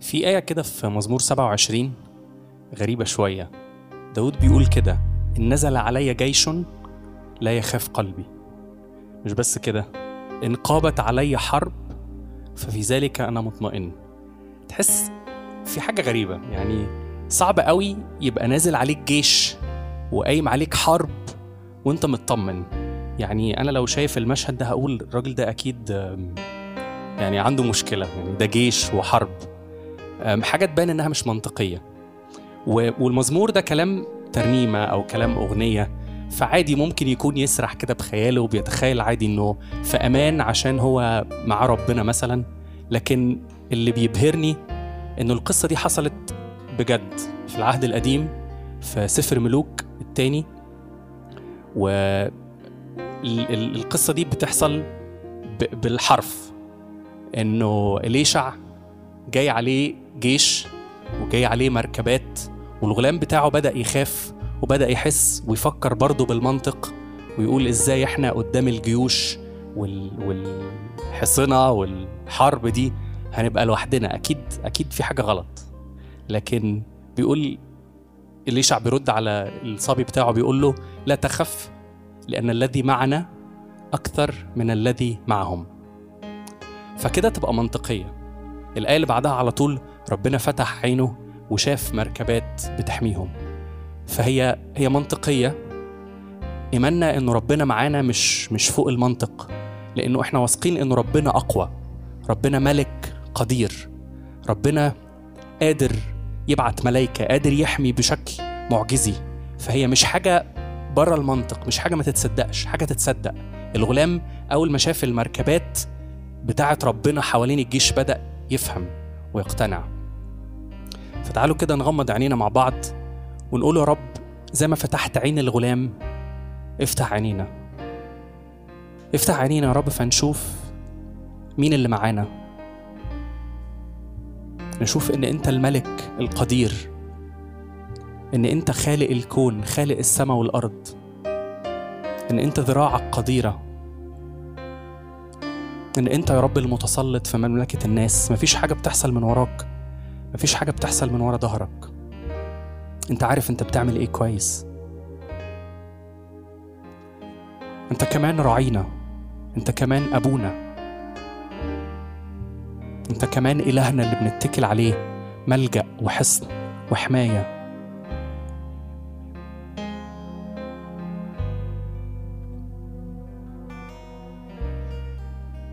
في آية كده في مزمور 27 غريبة شوية داود بيقول كده إن نزل علي جيش لا يخاف قلبي مش بس كده إن قابت علي حرب ففي ذلك أنا مطمئن تحس في حاجة غريبة يعني صعب قوي يبقى نازل عليك جيش وقايم عليك حرب وانت مطمن يعني انا لو شايف المشهد ده هقول الراجل ده اكيد آم، يعني عنده مشكله يعني ده جيش وحرب آم، حاجه تبان انها مش منطقيه و- والمزمور ده كلام ترنيمه او كلام اغنيه فعادي ممكن يكون يسرح كده بخياله وبيتخيل عادي انه في امان عشان هو مع ربنا مثلا لكن اللي بيبهرني انه القصه دي حصلت بجد في العهد القديم في سفر ملوك الثاني و ال- ال- القصة دي بتحصل ب- بالحرف انه إليشع جاي عليه جيش وجاي عليه مركبات والغلام بتاعه بدأ يخاف وبدأ يحس ويفكر برضه بالمنطق ويقول ازاي احنا قدام الجيوش وال... والحصنة والحرب دي هنبقى لوحدنا اكيد اكيد في حاجة غلط لكن بيقول إليشع بيرد على الصبي بتاعه بيقول له لا تخف لأن الذي معنا أكثر من الذي معهم فكده تبقى منطقية الآية اللي بعدها على طول ربنا فتح عينه وشاف مركبات بتحميهم فهي هي منطقية إيماننا إنه ربنا معانا مش مش فوق المنطق لأنه إحنا واثقين إنه ربنا أقوى ربنا ملك قدير ربنا قادر يبعت ملايكة قادر يحمي بشكل معجزي فهي مش حاجة بره المنطق مش حاجة ما تتصدقش حاجة تتصدق الغلام أول ما شاف المركبات بتاعة ربنا حوالين الجيش بدأ يفهم ويقتنع فتعالوا كده نغمض عينينا مع بعض ونقول يا رب زي ما فتحت عين الغلام افتح عينينا افتح عينينا يا رب فنشوف مين اللي معانا نشوف ان انت الملك القدير ان انت خالق الكون خالق السماء والارض ان انت ذراعك قديره ان انت يا رب المتسلط في مملكه الناس مفيش حاجه بتحصل من وراك مفيش حاجه بتحصل من ورا ظهرك انت عارف انت بتعمل ايه كويس انت كمان راعينا انت كمان ابونا انت كمان الهنا اللي بنتكل عليه ملجا وحصن وحمايه